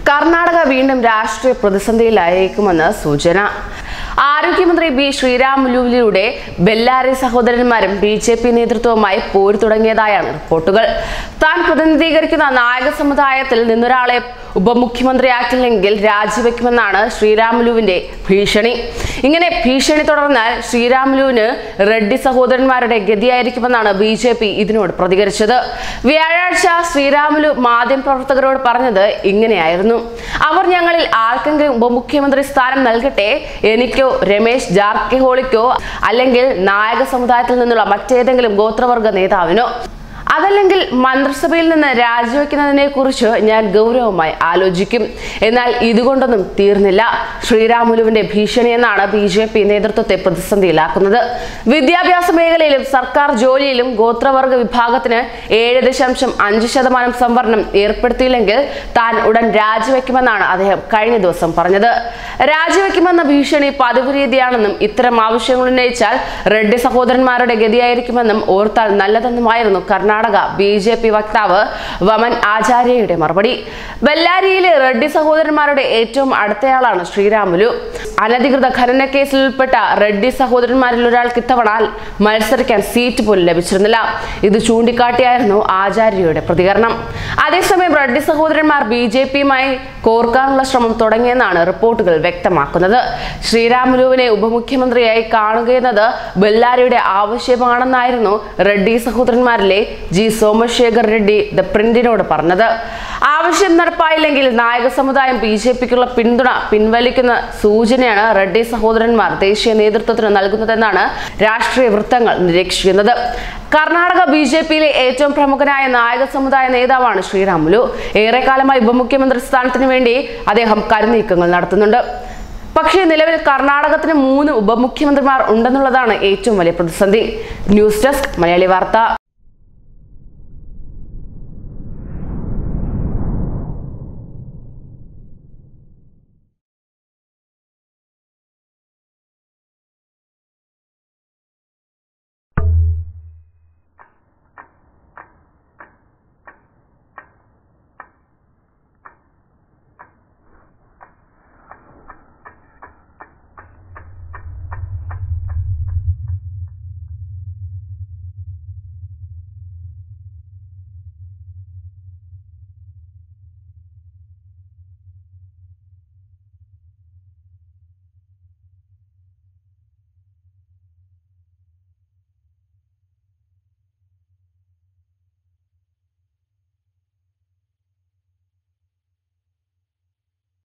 കർണാടക വീണ്ടും രാഷ്ട്രീയ പ്രതിസന്ധിയിലായേക്കുമെന്ന് സൂചന ആരോഗ്യമന്ത്രി ബി ശ്രീരാമുലുവിലൂടെ ബെല്ലാരി സഹോദരന്മാരും ബി ജെ പി നേതൃത്വവുമായി പോര് തുടങ്ങിയതായാണ് റിപ്പോർട്ടുകൾ താൻ പ്രതിനിധീകരിക്കുന്ന നായക സമുദായത്തിൽ നിന്നൊരാളെ ഉപമുഖ്യമന്ത്രിയാക്കില്ലെങ്കിൽ രാജിവെക്കുമെന്നാണ് ശ്രീരാമുലുവിന്റെ ഭീഷണി ഇങ്ങനെ ഭീഷണി തുടർന്നാൽ ശ്രീരാമുലുവിന് റെഡ്ഡി സഹോദരന്മാരുടെ ഗതിയായിരിക്കുമെന്നാണ് ബി ജെ പി ഇതിനോട് പ്രതികരിച്ചത് വ്യാഴാഴ്ച ശ്രീരാമുലു മാധ്യമപ്രവർത്തകരോട് പറഞ്ഞത് ഇങ്ങനെയായിരുന്നു അവർ ഞങ്ങളിൽ ആർക്കെങ്കിലും ഉപമുഖ്യമന്ത്രി സ്ഥാനം നൽകട്ടെ എനിക്കോ രമേശ് ജാർക്കിഹോളിക്കോ അല്ലെങ്കിൽ നായക സമുദായത്തിൽ നിന്നുള്ള മറ്റേതെങ്കിലും ഗോത്രവർഗ നേതാവിനോ അതല്ലെങ്കിൽ മന്ത്രിസഭയിൽ നിന്ന് രാജിവെക്കുന്നതിനെ കുറിച്ച് ഞാൻ ഗൗരവമായി ആലോചിക്കും എന്നാൽ ഇതുകൊണ്ടൊന്നും തീർന്നില്ല ശ്രീരാമുലുവിന്റെ ഭീഷണി എന്നാണ് ബി ജെ പി നേതൃത്വത്തെ പ്രതിസന്ധിയിലാക്കുന്നത് വിദ്യാഭ്യാസ മേഖലയിലും സർക്കാർ ജോലിയിലും ഗോത്രവർഗ വിഭാഗത്തിന് ഏഴ് ദശാംശം അഞ്ച് ശതമാനം സംവരണം ഏർപ്പെടുത്തിയില്ലെങ്കിൽ താൻ ഉടൻ രാജിവെക്കുമെന്നാണ് അദ്ദേഹം കഴിഞ്ഞ ദിവസം പറഞ്ഞത് രാജിവെക്കുമെന്ന ഭീഷണി പതിവ് രീതിയാണെന്നും ഇത്തരം ആവശ്യങ്ങൾ ഉന്നയിച്ചാൽ റെഡ്ഡി സഹോദരന്മാരുടെ ഗതിയായിരിക്കുമെന്നും ഓർത്താൽ നല്ലതെന്നുമായിരുന്നു കർണാടക ബി ജെ പി വക്താവ് വമൻ ആചാര്യയുടെ മറുപടി ബെല്ലാരിയിലെ റെഡ്ഡി സഹോദരന്മാരുടെ ഏറ്റവും അടുത്തയാളാണ് ശ്രീരാമുലു അനധികൃത ഖനന കേസിൽ ഉൾപ്പെട്ട റെഡ്ഡി സഹോദരന്മാരിൽ ഒരാൾക്ക് ഇത്തവണ മത്സരിക്കാൻ സീറ്റ് പോലും ലഭിച്ചിരുന്നില്ല ഇത് ചൂണ്ടിക്കാട്ടിയായിരുന്നു ആചാര്യയുടെ പ്രതികരണം അതേസമയം റെഡ്ഡി സഹോദരന്മാർ ബി ജെ പിയുമായി കോർക്കാനുള്ള ശ്രമം തുടങ്ങിയെന്നാണ് റിപ്പോർട്ടുകൾ വ്യക്തമാക്കുന്നത് ശ്രീരാമുലുവിനെ ഉപമുഖ്യമന്ത്രിയായി കാണുകയെന്നത് ബെല്ലാരിയുടെ ആവശ്യമാണെന്നായിരുന്നു റെഡ്ഡി സഹോദരന്മാരിലെ ജി സോമശേഖർ റെഡ്ഡി ദ പ്രിന്റിനോട് പറഞ്ഞത് ആവശ്യം നടപ്പായില്ലെങ്കിൽ നായക സമുദായം ബി ജെ പിക്കുള്ള പിന്തുണ പിൻവലിക്കുന്ന സൂചനയാണ് റെഡ്ഡി സഹോദരന്മാർ ദേശീയ നേതൃത്വത്തിന് നൽകുന്നതെന്നാണ് രാഷ്ട്രീയ വൃത്തങ്ങൾ നിരീക്ഷിക്കുന്നത് കർണാടക ബി ജെ പിയിലെ ഏറ്റവും പ്രമുഖനായ നായക സമുദായ നേതാവാണ് ശ്രീരാമുലു ഏറെക്കാലമായി ഉപമുഖ്യമന്ത്രി സ്ഥാനത്തിന് വേണ്ടി അദ്ദേഹം കരുനീക്കങ്ങൾ നടത്തുന്നുണ്ട് പക്ഷേ നിലവിൽ കർണാടകത്തിന് മൂന്ന് ഉപമുഖ്യമന്ത്രിമാർ ഉണ്ടെന്നുള്ളതാണ് ഏറ്റവും വലിയ പ്രതിസന്ധി ന്യൂസ് ഡെസ്ക് മലയാളി വാർത്ത